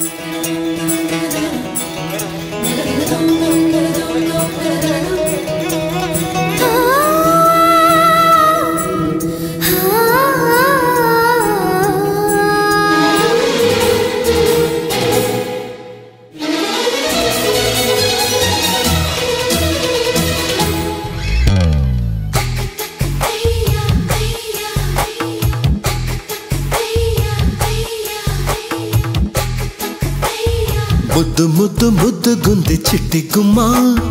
ముద్దు ముద్దు ముద్దు గుంది చిట్టి గుమ్మా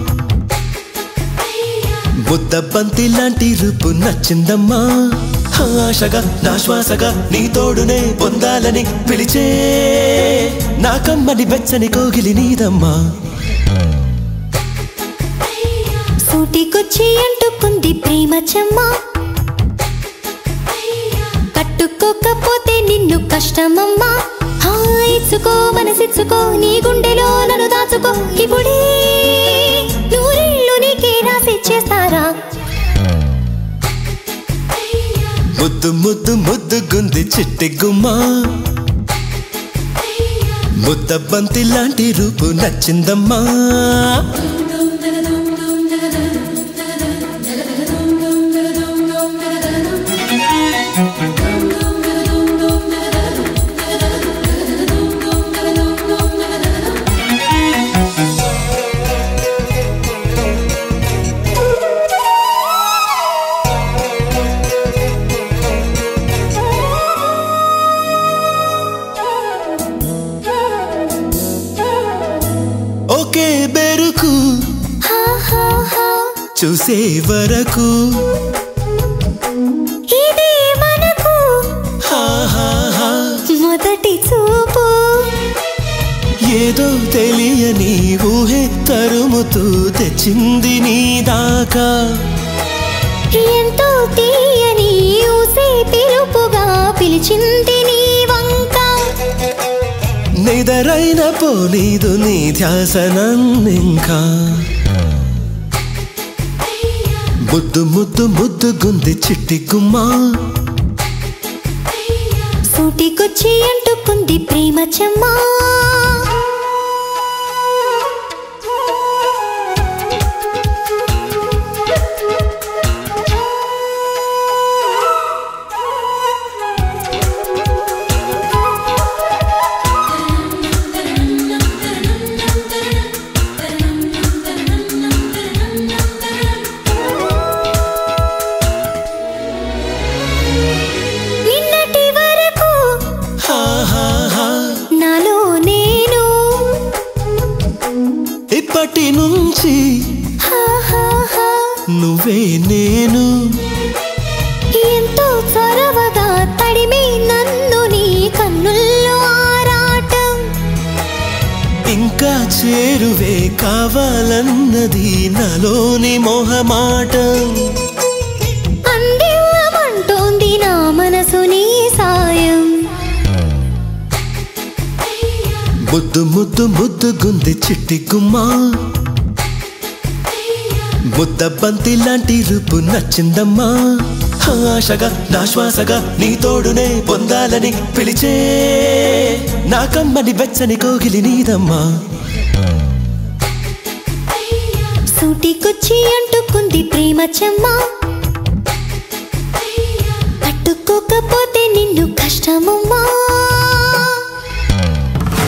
ముద్ద బంతి లాంటి రూపు నచ్చిందమ్మా ఆశగా నా శ్వాసగా నీ తోడునే పొందాలని పిలిచే నా కమ్మని వెచ్చని కోగిలి నీదమ్మా సూటికొచ్చి అంటుకుంది ప్రేమ చెమ్మ కట్టుకోకపోతే నిన్ను కష్టమమ్మా హా, ఇచ్చుకో మనసిచ్చుకో నీ గుండెలో నన్ను దాచుకో ఇప్పుడే నూరేళ్ళు నీకే రాసిచ్చేస్తారా ముద్దు ముద్దు ముద్దు గుంది చిట్టి గుమ్మా ముద్ద బంతి లాంటి రూపు నచ్చిందమ్మా ఒకే బెరుకు హా, హా, హా. చూసే వరకు ఇదే మనకు హా హా హా మొదటి చూపు ఏదో తెలియని ఊహే తరుముతూ తెచ్చింది నీ దాకా ఎంతో తీయని ఊసే పిలుపుగా పిలిచింది నీ వంక నిదరైన పోనీదు నీ ధ్యాసనన్నింకా ముద్దు ముద్దు ముద్దు గుంది చిట్టి గుమ్మా సూటికొచ్చి అంటుకుంది ప్రేమ చెమ్మ నిన్నటి వరకు హా హా హా నాలో నేను ఇప్పటి నుంచి హా, హా, హా. నువ్వే నేను ఎంతో చొరవగా తడిమి నన్ను నీ కన్నుల్లో ఆరాటం ఇంకా చేరువే కావాలన్నది నాలోని మొహమాటం అందివ్వమంటోంది నా మనసు నీ సాయం ముద్దు ముద్దు ముద్దు గుంది చిట్టి గుమ్మా ముద్ద బంతి లాంటి రూపు నచ్చిందమ్మా ఆశగా నా శ్వాసగా నీ తోడునే పొందాలని పిలిచే నా కమ్మని వెచ్చని కోగిలి నీదమ్మా సూటికొచ్చి అంటుకుంది ప్రేమ చెమ్మ పట్టుకోకపోతే నిన్ను కష్టమమ్మా